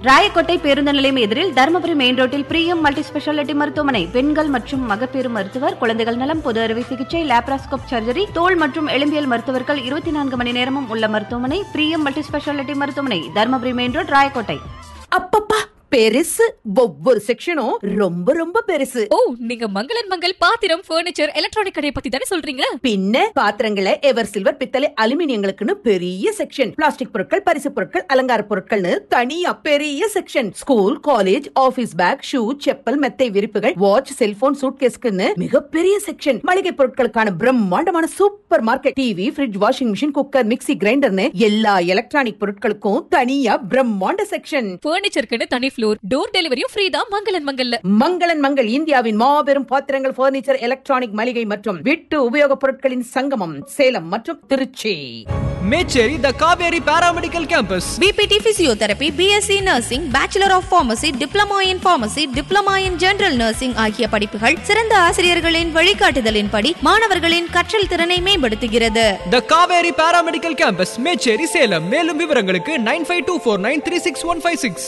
ராயக்கோட்டை பேருந்து நிலையம் எதிரில் தருமபுரி மெயின் ரோட்டில் பிரியம் மல்டி ஸ்பெஷாலிட்டி மருத்துவமனை பெண்கள் மற்றும் மகப்பேறு மருத்துவர் குழந்தைகள் நலம் பொது அறுவை சிகிச்சை லேப்ராஸ்கோப் சர்ஜரி தோல் மற்றும் எலும்பியல் மருத்துவர்கள் இருபத்தி நான்கு மணி நேரமும் உள்ள மருத்துவமனை பிரியம் மல்டி ஸ்பெஷாலிட்டி மருத்துவமனை தருமபுரி மெயின் ரோட் ராயக்கோட்டை அப்பப்பா பெருசு ஒவ்வொரு செக்ஷனும் ரொம்ப ரொம்ப பெருசு ஓ நீங்க மங்களன் மங்கள் பாத்திரம் ஃபர்னிச்சர் எலக்ட்ரானிக் கடையை பத்தி தானே சொல்றீங்க பின்ன பாத்திரங்களை எவர் சில்வர் பித்தளை அலுமினியங்களுக்குன்னு பெரிய செக்ஷன் பிளாஸ்டிக் பொருட்கள் பரிசு பொருட்கள் அலங்கார பொருட்கள்னு தனியா பெரிய section school college office bag shoe chappal மெத்தை விரிப்புகள் வாட்ச் செல்போன் சூட்கேஸ்க்குன்னு மிகப்பெரிய செக்ஷன் மளிகை பொருட்களுக்கான பிரம்மாண்டமான super market TV fridge washing machine cooker mixie கிரைண்டர்னு எல்லா எலக்ட்ரானிக் பொருட்களுக்கும் தனியா பிரம்மாண்ட செக்ஷன் ஃபர்னிச்சருக்குன்னு தனி ஃப்ளோர் டோர் டெலிவரியும் ஃப்ரீ தான் மங்களன் மங்கல்ல மங்களன் மங்கள் இந்தியாவின் மாபெரும் பாத்திரங்கள் பர்னிச்சர் எலக்ட்ரானிக் மளிகை மற்றும் வீட்டு உபயோகப் பொருட்களின் சங்கமம் சேலம் மற்றும் Trichy Mecheri the Kaveri paramedical campus BPT physiotherapy BSc nursing bachelor of pharmacy diploma in pharmacy diploma in general nursing ஆகிய படிப்புகள் சிறந்த ஆசிரியர்களின் வழிகாட்டுதலின்படி மாணவர்களின் கற்றல் திறனை மேம்படுத்துகிறது the Kaveri paramedical campus Mecheri Salem மேலும் விவரங்களுக்கு nine five two four nine three six one five six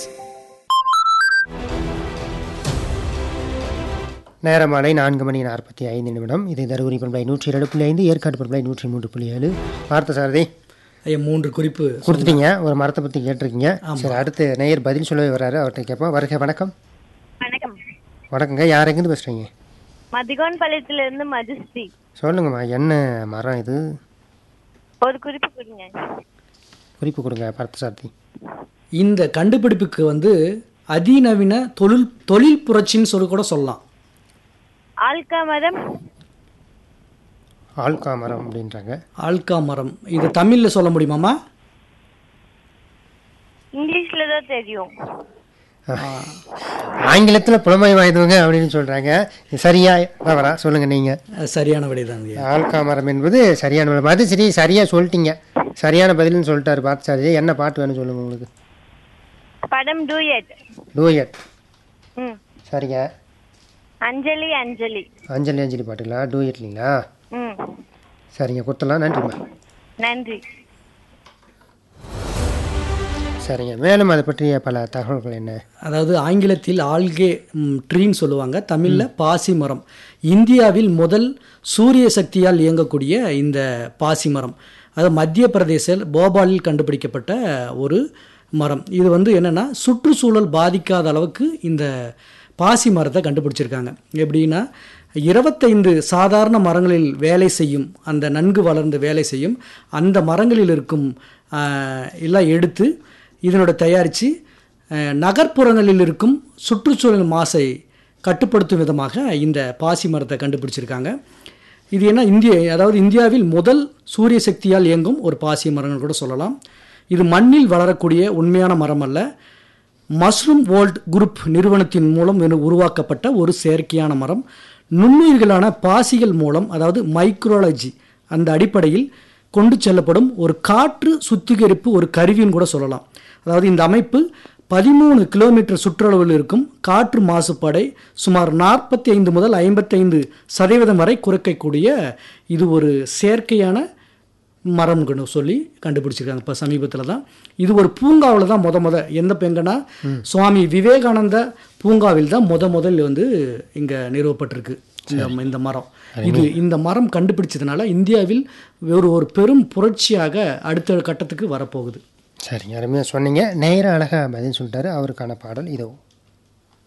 நேரமாலை நான்கு மணி நாற்பத்தி ஐந்து நிமிடம் இது தருமபுரி பண்பலை நூற்றி இரண்டு புள்ளி ஐந்து ஏற்காடு பண்பலை நூற்றி மூன்று புள்ளி ஏழு பார்த்த சாரதி ஐயா மூன்று குறிப்பு கொடுத்துட்டீங்க ஒரு மரத்தை பற்றி கேட்டிருக்கீங்க சரி அடுத்து நேயர் பதில் சொல்லவே வர்றாரு அவர்கிட்ட கேட்போம் வருக வணக்கம் வணக்கம் வணக்கங்க யார் எங்கேருந்து பேசுகிறீங்க மதிகோன் பாளையத்துல இருந்து மதுஸ்ரீ சொல்லுங்கம்மா என்ன மரம் இது ஒரு குறிப்பு கொடுங்க குறிப்பு கொடுங்க பார்த்த சாரதி இந்த கண்டுபிடிப்புக்கு வந்து அதிநவீன தொழில் தொழில் புரட்சின்னு சொல்லி கூட சொல்லலாம் ஆல்கா மரம் ஆல்கா மரம் அப்படின்றாங்க ஆல்கா மரம் இது தமிழ்ல சொல்ல முடியுமாமா இங்கிலீஷ்ல தான் தெரியும் ஆங்கிலத்தில் புலமை வாய்ந்தவங்க அப்படின்னு சொல்கிறாங்க சரியா தவறா சொல்லுங்கள் நீங்கள் அஹ் சரியான விடைதாங்க ஆல்கா மரம் என்பது சரியான மரம் அது சரி சரியாக சொல்லிட்டீங்க சரியான பதில்னு சொல்லிட்டாரு பார்த்து சாரதி என்ன பாட்டு வேணும் சொல்லுங்கள் உங்களுக்கு படம் டூயட் டூயட் ம் சரிங்க அஞ்சலி அஞ்சலி அஞ்சலி அஞ்சலி பாட்டுங்களா டூயட் இல்லைங்களா ம் சரிங்க கொடுத்துடலாம் நன்றிம்மா நன்றி சரிங்க மேலும் அதை பற்றிய பல தகவல்கள் என்ன அதாவது ஆங்கிலத்தில் ஆல்கே ட்ரீன்னு சொல்லுவாங்க தமிழில் பாசி மரம் இந்தியாவில் முதல் சூரிய சக்தியால் இயங்கக்கூடிய இந்த பாசி மரம் அது மத்திய பிரதேச போபாலில் கண்டுபிடிக்கப்பட்ட ஒரு மரம் இது வந்து என்னென்னா சுற்றுச்சூழல் பாதிக்காத அளவுக்கு இந்த பாசி மரத்தை கண்டுபிடிச்சிருக்காங்க எப்படின்னா இருபத்தைந்து சாதாரண மரங்களில் வேலை செய்யும் அந்த நன்கு வளர்ந்து வேலை செய்யும் அந்த மரங்களில் இருக்கும் ஆஹ், எல்லாம் எடுத்து இதனோட தயாரித்து நகர்ப்புறங்களில் இருக்கும் சுற்றுச்சூழல் மாசை கட்டுப்படுத்தும் விதமாக இந்த பாசி மரத்தை கண்டுபிடிச்சிருக்காங்க இது என்ன இந்திய அதாவது இந்தியாவில் முதல் சூரிய சக்தியால் இயங்கும் ஒரு பாசி மரங்கள் கூட சொல்லலாம் இது மண்ணில் வளரக்கூடிய உண்மையான மரம் அல்ல மஷ்ரூம் வேர்ல்ட் குரூப் நிறுவனத்தின் மூலம் உரு- உருவாக்கப்பட்ட ஒரு செயற்கையான மரம் நுண்ணுயிர்களான பாசிகள் மூலம் அதாவது மைக்ரோலஜி அந்த அடிப்படையில் கொண்டு செல்லப்படும் ஒரு காற்று சுத்திகரிப்பு ஒரு கருவின்னு கூட சொல்லலாம் அதாவது இந்த அமைப்பு பதிமூணு கிலோமீட்டர் சுற்றளவில் இருக்கும் காற்று மாசுபாடை சுமார் நாற்பத்தி ஐந்து முதல் ஐம்பத்தைந்து சதவீதம் வரை குறைக்கக்கூடிய இது ஒரு செயற்கையான மரம்னு சொல்லி கண்டுபிடிச்சிருக்காங்க இப்போ சமீபத்தில் தான் இது ஒரு பூங்காவில் தான் முத முத எந்த பெங்கன்னா சுவாமி விவேகானந்த பூங்காவில் தான் முத முதல் வந்து இங்கே நிறுவப்பட்டிருக்கு இந்த இந்த மரம் இது இந்த மரம் கண்டுபிடிச்சதுனால இந்தியாவில் ஒரு ஒரு பெரும் புரட்சியாக அடுத்த கட்டத்துக்கு வரப்போகுது சரிங்க அருமையாக சொன்னீங்க நேர அழகாக பதில் சொல்லிட்டாரு அவருக்கான பாடல் இதோ